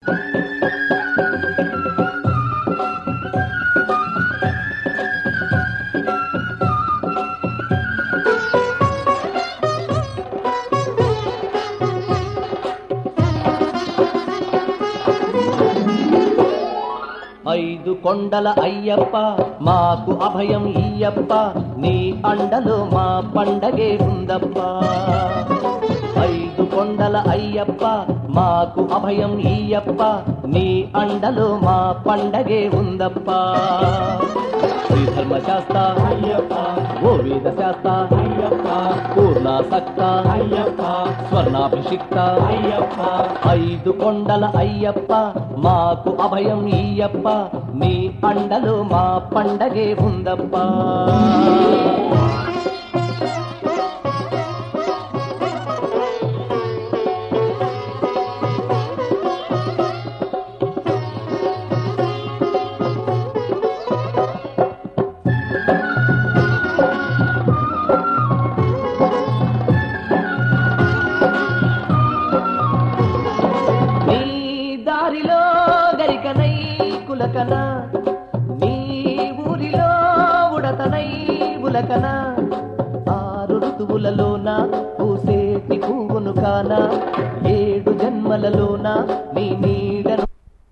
ఐదు కొండల అయ్యప్ప మాకు అభయం ఇయ్యప్ప నీ అండలో మా పండగే ఉందప్ప ఐదు కొండల అయ్యప్ప మాకు అభయం ఇయ్యప్ప నీ అండలో మా పండగే ఉందప్ప శ్రీధర్మ శాస్త్ర అయ్యప్ప ఓ వేద శాస్త్ర అయ్యప్ప పూర్ణ సక్త అయ్యప్ప స్వర్ణాభిషిక్త అయ్యప్ప ఐదు కొండల అయ్యప్ప మాకు అభయం ఇయ్యప్ప నీ అండలో మా పండగే ఉందప్ప నీ దారిలో గరికనై కులకన నీ ఊరిలో ఉడతనై ఉలకన ఆరు ఋతువులలోన పూసేటి పువ్వును కాన ఏడు జన్మలలోన నీ నీడను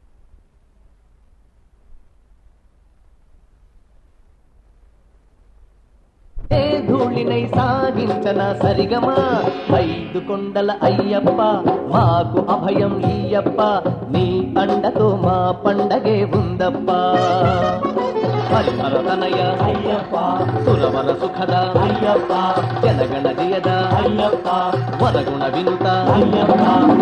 ఏ ధూళినై సాగించన సరిగమా ఐదు కొండల అయ్యప్ప మాకు అభయం ఇయ్యప్ప నీ అండతో మా పండగే ఉందప్ప హరిహరతనయ అయ్యప్ప సురవర సుఖద అయ్యప్ప జనగణ జియద అయ్యప్ప వరగుణ వినుత అయ్యప్ప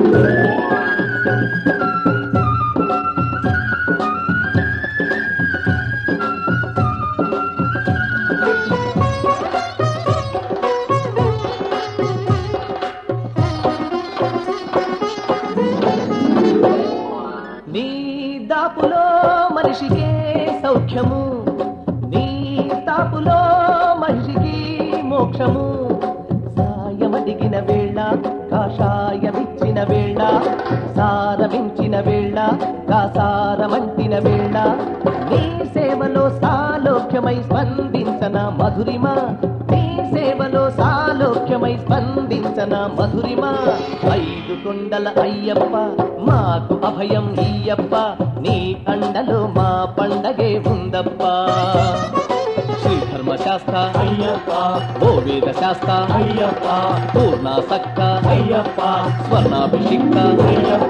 నీ దాపులో మనిషికే సౌఖ్యము నీ తాపులో మనిషికి మోక్షము సాయమడిగిన వేళ కాషాయమిచ్చిన వేళ సారమించిన వేళ కాసారమంటిన వేళ నీ సేవలో సాలోక్యమై స్పందించన మధురిమ నీ సేవలో సాలోక్యమై స్పందించన మధురిమ ఐదు కొండల అయ్యప్ప మాకు అభయం ఇయ్యప్ప నీ అండలో మా పండగే ఉందప్ప శ్రీధర్మ శాస్త్ర అయ్యప్ప ఓ వేద శాస్త్ర అయ్యప్ప పూర్ణ సక్త అయ్యప్ప స్వర్ణాభిషిక్త అయ్యప్ప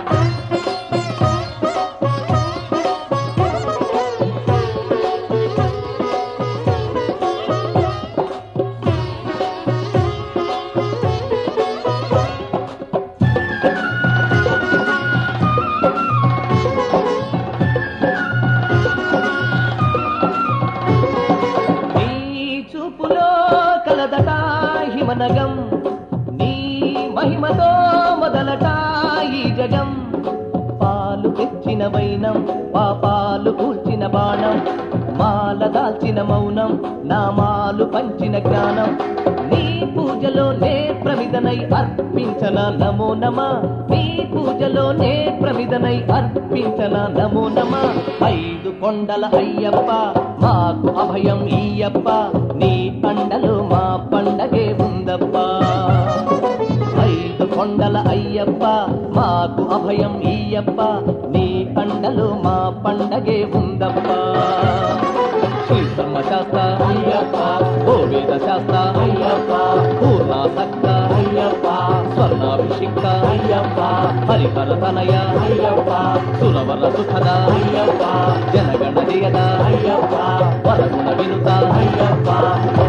నీ చూపులో కలదట హిమనగం నీ మహిమతో మొదలట ఈ జగం పాలు తెచ్చిన వైనం పాపాలు కూల్చిన బాణం మాల దాల్చిన మౌనం నామాలు పంచిన జ్ఞానం నీ పూజలో నే ప్రమిదనై అర్పించన నమో నమ నీ పూజలో నే ప్రమిదనై అర్పించన నమో నమ ఐదు కొండల అయ్యప్ప మాకు అభయం ఇయ్యప్ప నీ అండలో మా పండగే ఉందప్ప ఐదు కొండల అయ్యప్ప మాకు అభయం ఇయ్యప్ప నీ అండలో మా పండగే ఉందప్ప శ్రీధర్మ శాస్త్ర అయ్యప్ప ఓ వేద శాస్త్ర అయ్యప్ప పూర్ణ సక్త అయ్యప్ప స్వర్ణాభిషిక్త అయ్యప్ప హరిహర తనయ అయ్యప్ప సురవర సుఖద అయ్యప్ప జనగణ జయద అయ్యప్ప వరగుణ వినుత అయ్యప్ప